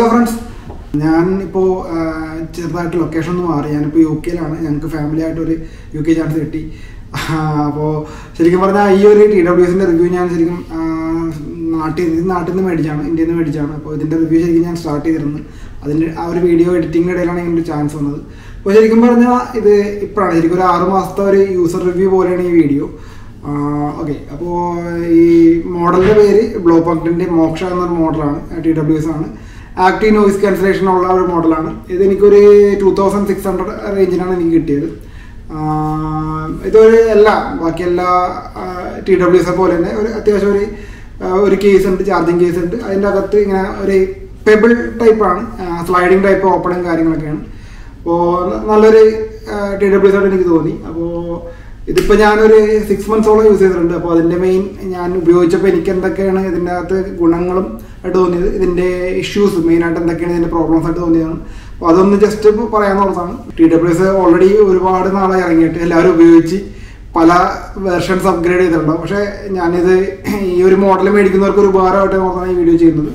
friends ഞാൻ ഇപ്പോൾ ചെറുതായിട്ട് ലൊക്കേഷൻ ഒന്ന് മാറി ഞാനിപ്പോൾ യു കെയിലാണ് ഞങ്ങൾക്ക് ഫാമിലി ആയിട്ട് ഒരു യു കെ ചാൻസ് കിട്ടി അപ്പോൾ ശരിക്കും പറഞ്ഞാൽ ഈ ഒരു ടി ഡബ്ല്യു എസിൻ്റെ റിവ്യൂ ഞാൻ ശരിക്കും ആ, നാട്ടിൽ ഇത് നാട്ടിൽ നിന്ന് മേടിച്ചാണ് ഇന്ത്യയിൽ നിന്ന് മേടിച്ചാണ് അപ്പോൾ ഇതിൻ്റെ റിവ്യൂ ശരിക്കും ഞാൻ സ്റ്റാർട്ട് ചെയ്തിരുന്നു അതിൻ്റെ ആ ഒരു വീഡിയോ എഡിറ്റിങ്ങിൻ്റെ ഇടയിലാണ് ഇങ്ങനെ ഒരു ചാൻസ് വന്നത് അപ്പോൾ ശരിക്കും പറഞ്ഞാൽ ഇത് ഇപ്പോഴാണ് ശരിക്കും ഒരു ആറ് മാസത്തെ ഒരു യൂസർ റിവ്യൂ പോലെയാണ് ഈ വീഡിയോ ഓക്കെ അപ്പോൾ ഈ മോഡലിൻ്റെ പേര് ബ്ലോ പങ്കിൻ്റെ മോക്ഷ എന്നൊരു മോഡലാണ് ടി ഡബ്ല്യു എസ് ആണ് ആക്റ്റീവ് നോയിസ് ക്യാൻസലേഷൻ ഉള്ള ഒരു മോഡലാണ് ഇത് എനിക്കൊരു ടൂ തൗസൻഡ് സിക്സ് ഹൺഡ്രഡ് റേഞ്ചിനാണ് എനിക്ക് കിട്ടിയത് ആഹ് ഇതൊരു എല്ലാ ബാക്കി എല്ലാ ടി ഡബ്ല്യു എസ് പോലെ തന്നെ ഒരു അത്യാവശ്യം ഒരു ആഹ് ഒരു കേസ് ഉണ്ട് ചാർജിങ് കേസ് ഉണ്ട് അതിൻ്റെ അകത്ത് ഇങ്ങനെ ഒരു പെബിൾ ടൈപ്പാണ് സ്ലൈഡിങ് ടൈപ്പ് ഓപ്പണിങ് കാര്യങ്ങളൊക്കെയാണ് അപ്പോൾ നല്ലൊരു ടി ഡബ്ല്യു എസ് ആയിട്ട് എനിക്ക് തോന്നി അപ്പോൾ ഇതിപ്പോൾ ഞാനൊരു സിക്സ് മന്ത്സോളം യൂസ് ചെയ്തിട്ടുണ്ട് അപ്പോൾ അതിൻ്റെ മെയിൻ ഞാൻ ഉപയോഗിച്ചപ്പോൾ എനിക്ക് എന്തൊക്കെയാണ് ഇതിൻ്റെ അകത്ത് ഗുണങ്ങളും ആയിട്ട് തോന്നിയത് ഇതിൻ്റെ ഇഷ്യൂസ് മെയിനായിട്ട് എന്തൊക്കെയാണ് ഇതിൻ്റെ പ്രോബ്ലംസ് ആയിട്ട് തോന്നിയതാണ് അപ്പോൾ അതൊന്ന് ജസ്റ്റ് പറയാന്നുള്ളതാണ് ടി ഡബ്ല്യു എസ് ഓൾറെഡി ഒരുപാട് നാളായി ഇറങ്ങിയിട്ട് എല്ലാവരും ഉപയോഗിച്ച് പല വെർഷൻസ് അപ്ഗ്രേഡ് ചെയ്തിട്ടുണ്ടാവും പക്ഷേ ഞാനിത് ഈ ഒരു മോഡൽ മേടിക്കുന്നവർക്ക് ഒരു ഉപകാരമായിട്ട് നോക്കാണ് ഈ വീഡിയോ ചെയ്യുന്നത്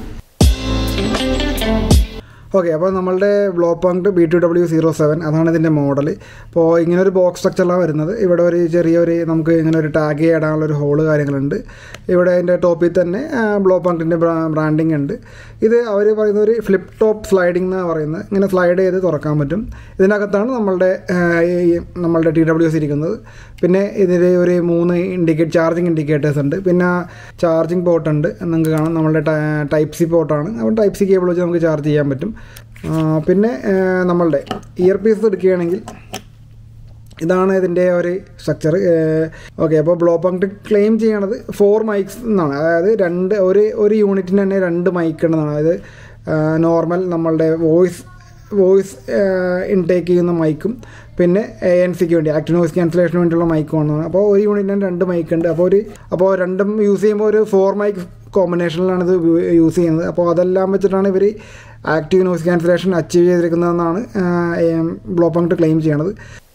ഓക്കെ അപ്പോൾ നമ്മളുടെ Blaupunkt B two W zero seven അതാണ് ഇതിൻ്റെ മോഡൽ അപ്പോൾ ഇങ്ങനെ ഒരു ബോക്സ് സ്ട്രക്ചറിലാണ് വരുന്നത് ഇവിടെ ഒരു ചെറിയൊരു നമുക്ക് ഇങ്ങനെ ഒരു ടാഗ് ചെയ്യാനുള്ള ഒരു ഹോള് കാര്യങ്ങളുണ്ട് ഇവിടെ അതിൻ്റെ ടോപ്പിൽ തന്നെ ബ്ലോ പോയിന്റിൻ്റെ ബ്രാൻഡിങ് ഉണ്ട് ഇത് അവർ പറയുന്ന ഒരു ഫ്ലിപ്പ് ടോപ്പ് സ്ലൈഡിംഗ് എന്നാണ് പറയുന്നത് ഇങ്ങനെ സ്ലൈഡ് ചെയ്ത് തുറക്കാൻ പറ്റും ഇതിനകത്താണ് നമ്മളുടെ ആ, ഈ നമ്മളുടെ ടി ഡബ്ല്യു എസ് ഇരിക്കുന്നത് പിന്നെ ഇതിൽ ഒരു മൂന്ന് ഇൻഡിക്കേറ്റ് ചാർജിങ് ഇൻഡിക്കേറ്റേഴ്സ് ഉണ്ട് പിന്നെ ചാർജിങ് പോർട്ട് ഉണ്ട് നിങ്ങൾക്ക് കാണാം നമ്മളുടെ ടൈപ്പ് സി പോർട്ടാണ് അപ്പോൾ ടൈപ്പ് സി കേബിൾ വെച്ച് നമുക്ക് ചാർജ് ചെയ്യാൻ പറ്റും ആ, പിന്നെ ആ, നമ്മളുടെ ഇയർ പീസ് എടുക്കുകയാണെങ്കിൽ ഇതാണ് ഇതിൻ്റെ ഒരു സ്ട്രക്ചർ ഓക്കെ അപ്പോൾ ബ്ലോ പങ്ക് ക്ലെയിം ചെയ്യണത് ഫോർ മൈക്സ് എന്നാണ് അതായത് രണ്ട് ഒരു ഒരു യൂണിറ്റിന് തന്നെ രണ്ട് മൈക്ക് ഉണ്ടെന്നാണ് അതായത് നോർമൽ നമ്മളുടെ വോയിസ് വോയിസ് ഇൻടേക്ക് ചെയ്യുന്ന മൈക്കും പിന്നെ എ എൻ സിക്ക് വേണ്ടി ആക്റ്റീവ് നോയിസ് ക്യാൻസലേഷന് വേണ്ടിയുള്ള മൈക്കും ആണെന്നാണ് അപ്പോൾ ഒരു യൂണിറ്റിന് രണ്ട് മൈക്ക് ഉണ്ട് അപ്പോൾ ഒരു അപ്പോൾ രണ്ടും യൂസ് ചെയ്യുമ്പോൾ ഒരു ഫോർ മൈക്ക് കോമ്പിനേഷനിലാണ് ഇത് യൂസ് ചെയ്യുന്നത് അപ്പോൾ അതെല്ലാം വെച്ചിട്ടാണ് ഇവർ ആക്റ്റീവ് നോയിസ് ക്യാൻസലേഷൻ അച്ചീവ് ചെയ്തിരിക്കുന്നതെന്നാണ് ബ്ലോ പങ്ക് ക്ലെയിം ചെയ്യണത്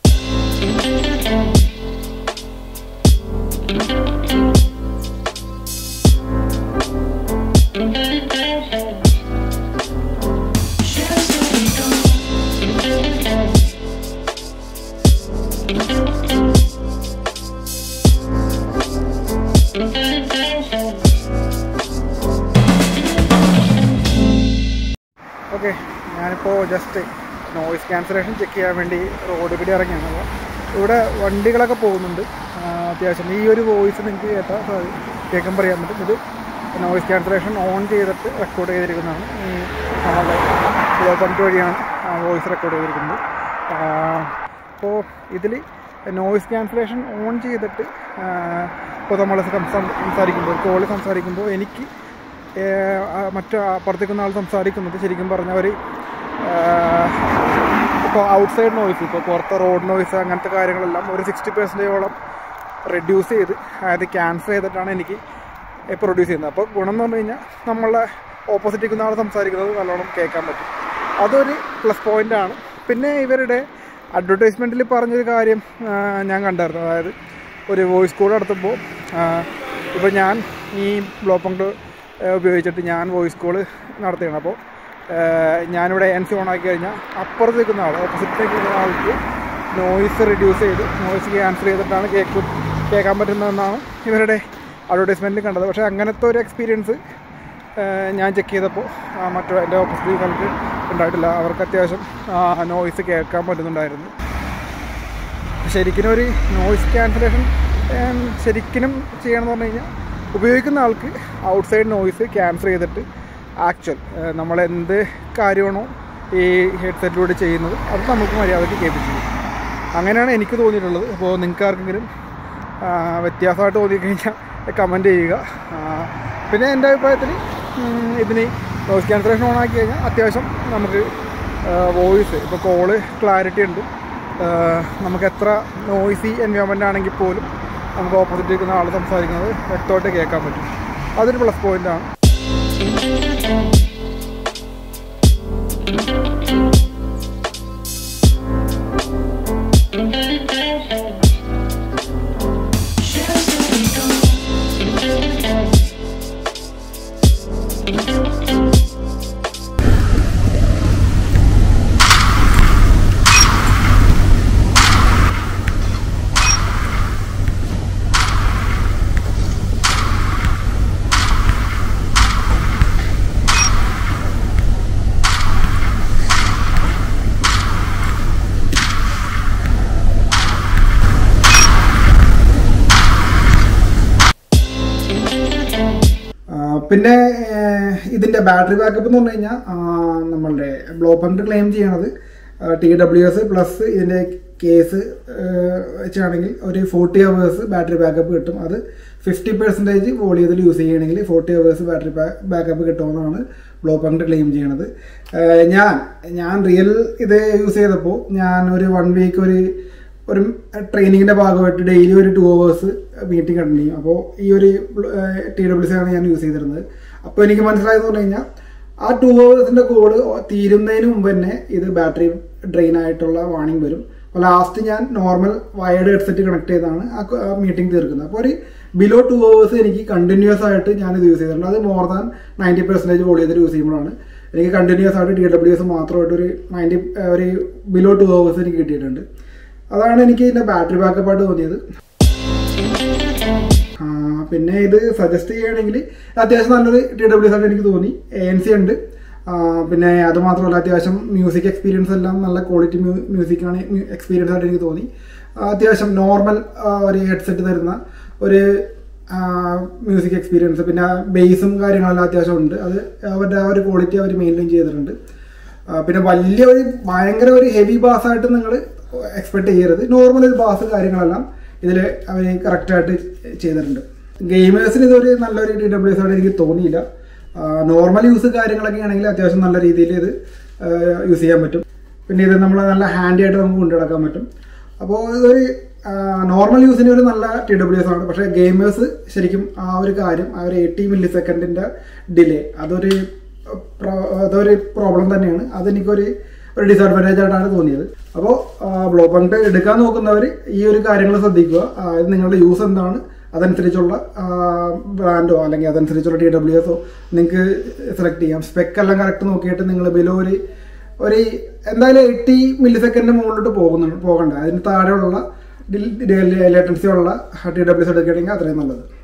ഓക്കെ ഞാനിപ്പോൾ ജസ്റ്റ് നോയിസ് ക്യാൻസലേഷൻ ചെക്ക് ചെയ്യാൻ വേണ്ടി റോഡ് കൂടി ഇറങ്ങിയാണ് അപ്പോൾ ഇവിടെ വണ്ടികളൊക്കെ പോകുന്നുണ്ട് ആ, അത്യാവശ്യം ഈ ഒരു വോയിസ് നിങ്ങൾക്ക് കേട്ടാൽ സാ- കേൾക്കുമ്പോൾ അറിയാൻ പറ്റും ഇത് നോയിസ് ക്യാൻസലേഷൻ ഓൺ ചെയ്തിട്ട് റെക്കോർഡ് ചെയ്തിരിക്കുന്നതാണ് ഈ നമ്മളുടെ ഫ്ലോ പമ്പ് വഴിയാണ് വോയിസ് റെക്കോർഡ് ചെയ്തിരിക്കുന്നത് അപ്പോൾ ഇതിൽ നോയിസ് ക്യാൻസലേഷൻ ഓൺ ചെയ്തിട്ട് ഇപ്പോൾ നമ്മൾ സംസാരിക്കുമ്പോൾ കോൾ സംസാരിക്കുമ്പോൾ എനിക്ക് ഏഹ് ആ മറ്റു അപ്പുറത്തേക്കുന്ന ആൾ സംസാരിക്കുന്നത് ശരിക്കും പറഞ്ഞാൽ ഒരു ഇപ്പോൾ ഔട്ട്സൈഡ് നോയ്സ് ഇപ്പോൾ പുറത്തെ റോഡ് നോയ്സ് അങ്ങനത്തെ കാര്യങ്ങളെല്ലാം ഒരു സിക്സ്റ്റി പെർസെൻറ്റേജോളം റെഡ്യൂസ് ചെയ്ത് അതായത് ക്യാൻസൽ ചെയ്തിട്ടാണ് എനിക്ക് പ്രൊഡ്യൂസ് ചെയ്യുന്നത് അപ്പോൾ ഗുണം എന്ന് പറഞ്ഞു കഴിഞ്ഞാൽ നമ്മളെ ഓപ്പോസിറ്റ് നിൽക്കുന്ന ആൾ സംസാരിക്കുന്നത് നല്ലോണം കേൾക്കാൻ പറ്റും അതൊരു പ്ലസ് പോയിൻ്റ് ആണ് പിന്നെ ഇവരുടെ അഡ്വർടൈസ്മെൻറ്റിൽ പറഞ്ഞൊരു കാര്യം ആ, ഞാൻ കണ്ടായിരുന്നു അതായത് ഒരു വോയിസ് കോൾ നടത്തുമ്പോൾ ഇപ്പോൾ ഞാൻ ഈ ബ്ലോ പങ്ക് ഉപയോഗിച്ചിട്ട് ഞാൻ വോയിസ് കോൾ നടത്തുകയാണ് അപ്പോൾ ഞാനിവിടെ എൻ സി ഓൺ ആക്കി കഴിഞ്ഞാൽ അപ്പുറത്ത് നിൽക്കുന്ന ആൾ ഓപ്പോസിറ്റ് നിൽക്കുന്ന ആൾക്ക് നോയിസ് റിഡ്യൂസ് ചെയ്ത് നോയിസ് ക്യാൻസൽ ചെയ്തിട്ടാണ് കേക്ക് കേൾക്കാൻ പറ്റുന്നതെന്നാണ് ഇവരുടെ അഡ്വർടൈസ്മെൻറ്റിൽ കണ്ടത് പക്ഷേ അങ്ങനത്തെ ഒരു എക്സ്പീരിയൻസ് ഞാൻ ചെക്ക് ചെയ്തപ്പോൾ മറ്റു എൻ്റെ ഓപ്പോസിറ്റ് ആൾക്ക് ഉണ്ടായിട്ടില്ല അവർക്ക് അത്യാവശ്യം നോയിസ് കേൾക്കാൻ പറ്റുന്നുണ്ടായിരുന്നു ശരിക്കും ഒരു നോയിസ് ക്യാൻസലേഷൻ ശരിക്കും ചെയ്യണമെന്ന് പറഞ്ഞു കഴിഞ്ഞാൽ ഉപയോഗിക്കുന്ന ആൾക്ക് ഔട്ട്സൈഡ് നോയിസ് ക്യാൻസൽ ചെയ്തിട്ട് ആക്ച്വൽ നമ്മൾ എന്ത് കാര്യമാണോ ഈ ഹെഡ്സെറ്റിലൂടെ ചെയ്യുന്നത് അത് നമുക്ക് മര്യാദയ്ക്ക് കേൾപ്പിച്ചു അങ്ങനെയാണ് എനിക്ക് തോന്നിയിട്ടുള്ളത് അപ്പോൾ നിങ്ങൾക്ക് ആർക്കെങ്കിലും ആ, വ്യത്യാസമായിട്ട് തോന്നിക്കഴിഞ്ഞാൽ കമൻറ്റ് ചെയ്യുക ആ, പിന്നെ എൻ്റെ അഭിപ്രായത്തിൽ ഉം, ഇതിന് നോയിസ് ക്യാൻസലേഷൻ ഓൺ ആക്കി കഴിഞ്ഞാൽ അത്യാവശ്യം നമുക്ക് വോയിസ് ഇപ്പോൾ കോള് ക്ലാരിറ്റി ഉണ്ട് ആ, നമുക്ക് എത്ര നോയ്സി എൻവയോൺമെൻ്റ് ആണെങ്കിൽ പോലും നമുക്ക് ഓപ്പോസിറ്റ് നിൽക്കുന്ന ആൾ സംസാരിക്കുന്നത് വ്യക്തമായിട്ട് കേൾക്കാൻ പറ്റും അതൊരു പ്ലസ് പോയിൻ്റാണ് പിന്നെ ഏഹ്, ഇതിന്റെ ബാറ്ററി ബാക്കപ്പ് എന്ന് പറഞ്ഞു കഴിഞ്ഞാൽ നമ്മളുടെ ബ്ലോ പങ്ക് ക്ലെയിം ചെയ്യണത് ടി ഡബ്ല്യു എസ് പ്ലസ് ഇതിന്റെ കേസ് വെച്ചാണെങ്കിൽ ഒരു ഫോർട്ടി അവേഴ്സ് ബാറ്ററി ബാക്കപ്പ് കിട്ടും അത് ഫിഫ്റ്റി പെർസെൻറ്റേജ് വോളിയത്തിൽ യൂസ് ചെയ്യണമെങ്കിൽ ഫോർട്ടി അവേഴ്സ് ബാറ്ററി ബാക്കപ്പ് കിട്ടുമെന്നാണ് ബ്ലോ പങ്ക് ക്ലെയിം ചെയ്യണത് ഏഹ്, ഞാൻ ഞാൻ റിയൽ ഇത് യൂസ് ചെയ്തപ്പോൾ ഞാൻ ഒരു വൺ വീക്ക് ഒരു ഒരു ട്രെയിനിങ്ങിന്റെ ഭാഗമായിട്ട് ഡെയിലി ഒരു ടു അവേഴ്സ് മീറ്റിംഗ് അറ്റൻഡ് ചെയ്യും അപ്പോൾ ഈ ഒരു ടി ഡബ്ല്യു സി ആണ് ഞാൻ യൂസ് ചെയ്തിരുന്നത് അപ്പോൾ എനിക്ക് മനസ്സിലായെന്ന് പറഞ്ഞു കഴിഞ്ഞാൽ ആ ടു അവേഴ്സിന്റെ കോഡ് തീരുന്നതിന് മുമ്പ് തന്നെ ഇത് ബാറ്ററി ഡ്രെയിൻ ആയിട്ടുള്ള വാണിംഗ് വരും അപ്പോൾ ലാസ്റ്റ് ഞാൻ നോർമൽ വയർഡ് ഹെഡ്സെറ്റ് കണക്ട് ചെയ്താണ് ആ മീറ്റിംഗ് തീർക്കുന്നത് അപ്പോൾ ഒരു ബിലോ ടു അവേഴ്സ് എനിക്ക് കണ്ടിന്യൂസ് ആയിട്ട് ഞാൻ ഇത് യൂസ് ചെയ്തിട്ടുണ്ട് അത് മോർ ദാൻ നയൻറ്റി പെർസെൻറ്റേജ് വോളിയത്തിൽ യൂസ് ചെയ്യുമ്പോഴാണ് എനിക്ക് കണ്ടിന്യൂസ് ആയിട്ട് ടി ഡബ്ല്യു എസ് മാത്രമായിട്ട് ഒരു നയൻറ്റി ഒരു ബിലോ ടു അവേഴ്സ് എനിക്ക് കിട്ടിയിട്ടുണ്ട് അതാണ് എനിക്ക് ഇതിന്റെ ബാറ്ററി ബാക്കപ്പ് ആയിട്ട് തോന്നിയത് ആ, പിന്നെ ഇത് സജസ്റ്റ് ചെയ്യുകയാണെങ്കിൽ അത്യാവശ്യം നല്ലൊരു ടി ഡബ്ല്യു ആയിട്ട് എനിക്ക് തോന്നി എ എൻ സി ഉണ്ട് ആ, പിന്നെ അത് മാത്രമല്ല അത്യാവശ്യം മ്യൂസിക് എക്സ്പീരിയൻസ് എല്ലാം നല്ല ക്വാളിറ്റി മ്യൂസിക് ആണ് എക്സ്പീരിയൻസ് ആയിട്ട് എനിക്ക് തോന്നി ആ, അത്യാവശ്യം നോർമൽ ഒരു ഹെഡ്സെറ്റ് തരുന്ന ഒരു മ്യൂസിക് എക്സ്പീരിയൻസ് പിന്നെ ബേസും കാര്യങ്ങളെല്ലാം അത്യാവശ്യം ഉണ്ട് അത് അവരുടെ ആ ഒരു ക്വാളിറ്റി അവർ മെയിൻറ്റെയിൻ ചെയ്തിട്ടുണ്ട് ആ, പിന്നെ വലിയ ഒരു ഭയങ്കര ഒരു ഹെവി ബാസ് ആയിട്ട് നിങ്ങൾ എക്സ്പെക്ട് ചെയ്യരുത് നോർമൽ ഒരു ബാസ് കാര്യങ്ങളെല്ലാം ഇതിൽ അവർ കറക്റ്റായിട്ട് ചെയ്തിട്ടുണ്ട് ഗെയിമേഴ്സിന് ഇതൊരു നല്ലൊരു ടി ഡബ്ല്യു എസ് ആയിട്ട് എനിക്ക് തോന്നിയില്ല നോർമൽ യൂസ് കാര്യങ്ങളൊക്കെ ആണെങ്കിൽ അത്യാവശ്യം നല്ല രീതിയിൽ ഇത് യൂസ് ചെയ്യാൻ പറ്റും പിന്നെ ഇത് നമ്മൾ നല്ല ഹാൻഡി ആയിട്ട് നമുക്ക് കൊണ്ടു നടക്കാൻ പറ്റും അപ്പോൾ ഇതൊരു നോർമൽ യൂസിന് ഒരു നല്ല ടി ഡബ്ല്യു എസ് ആണ് പക്ഷേ ഗെയിമേഴ്സ് ശരിക്കും ആ ഒരു കാര്യം ആ ഒരു എയ്റ്റി മില്ലി സെക്കൻഡിൻ്റെ ഡിലേ അതൊരു പ്ര- അതൊരു പ്രോബ്ലം തന്നെയാണ് അതെനിക്കൊരു ഒരു ഡിസഡ്വാൻറ്റേജ് ആയിട്ടാണ് തോന്നിയത് അപ്പോൾ ബ്ലോ പങ്ക് എടുക്കാൻ നോക്കുന്നവർ ഈ ഒരു കാര്യങ്ങൾ ശ്രദ്ധിക്കുക ആ, ഇത് നിങ്ങളുടെ യൂസ് എന്താണ് അതനുസരിച്ചുള്ള ബ്രാൻഡോ അല്ലെങ്കിൽ അതനുസരിച്ചുള്ള ടി ഡബ്ല്യു എസോ നിങ്ങൾക്ക് സെലക്ട് ചെയ്യാം സ്പെക്ക് എല്ലാം കറക്റ്റ് നോക്കിയിട്ട് നിങ്ങൾ ബിലോ ഒരു ഒരു എന്തായാലും എയ്റ്റി മില്ലി സെക്കൻഡിന് മുകളിലോട്ട് പോകുന്നുണ്ട് പോകണ്ട അതിന് താഴെയുള്ള ലേറ്റൻസി ഉള്ള ടി ഡബ്ല്യു എസ് എടുക്കുകയാണെങ്കിൽ അത്രയും നല്ലത്